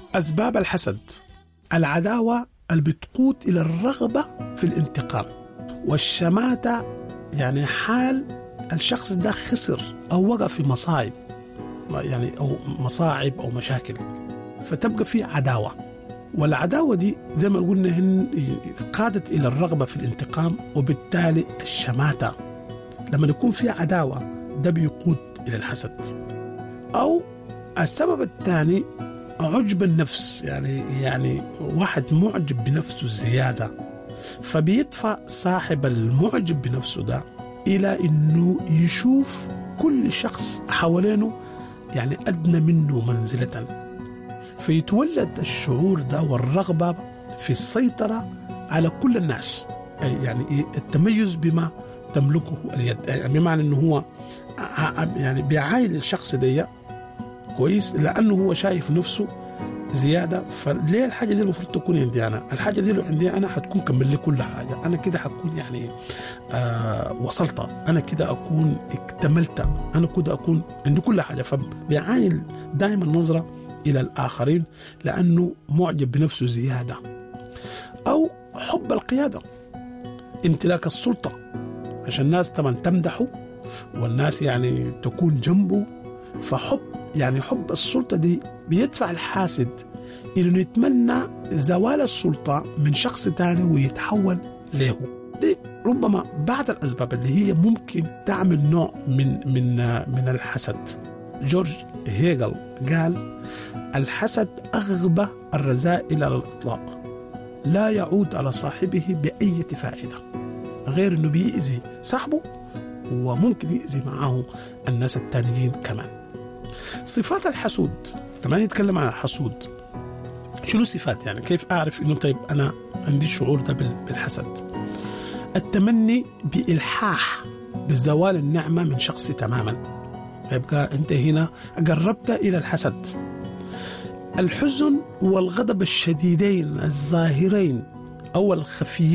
أسباب الحسد العداوة اللي بتقود إلى الرغبة في الانتقام والشماتة يعني حال الشخص ده خسر أو وقع في مصايب يعني أو مصاعب أو مشاكل فتبقى في عداوة والعداوة دي زي ما قلنا هن قادت إلى الرغبة في الانتقام وبالتالي الشماتة لما يكون في عداوة ده بيقود إلى الحسد أو السبب الثاني عجب النفس يعني يعني واحد معجب بنفسه زيادة فبيدفع صاحب المعجب بنفسه ده إلى إنه يشوف كل شخص حوالينه يعني أدنى منه منزلة فيتولد الشعور ده والرغبة في السيطرة على كل الناس أي يعني التميز بما تملكه اليد يعني بمعنى انه هو يعني بيعاين الشخص دي كويس لانه هو شايف نفسه زياده فليه الحاجه دي المفروض تكون عندي انا؟ الحاجه دي لو عندي انا حتكون كمل لي كل حاجه، انا كده حكون يعني آه وصلت، انا كده اكون اكتملت، انا كده اكون عندي كل حاجه فبيعاني دائما نظره الى الاخرين لانه معجب بنفسه زياده. او حب القياده امتلاك السلطه عشان الناس طبعا تمدحه والناس يعني تكون جنبه فحب يعني حب السلطة دي بيدفع الحاسد إلى إنه يتمنى زوال السلطة من شخص تاني ويتحول له دي ربما بعض الأسباب اللي هي ممكن تعمل نوع من من من الحسد جورج هيجل قال الحسد أغبى الرذائل على الإطلاق لا يعود على صاحبه بأي فائدة غير أنه بيأذي صاحبه وممكن يأذي معه الناس التانيين كمان صفات الحسود لما نتكلم عن الحسود شنو صفات يعني كيف أعرف أنه طيب أنا عندي الشعور ده بالحسد التمني بإلحاح بزوال النعمة من شخص تماما يبقى أنت هنا قربت إلى الحسد الحزن والغضب الشديدين الظاهرين أو الخفيين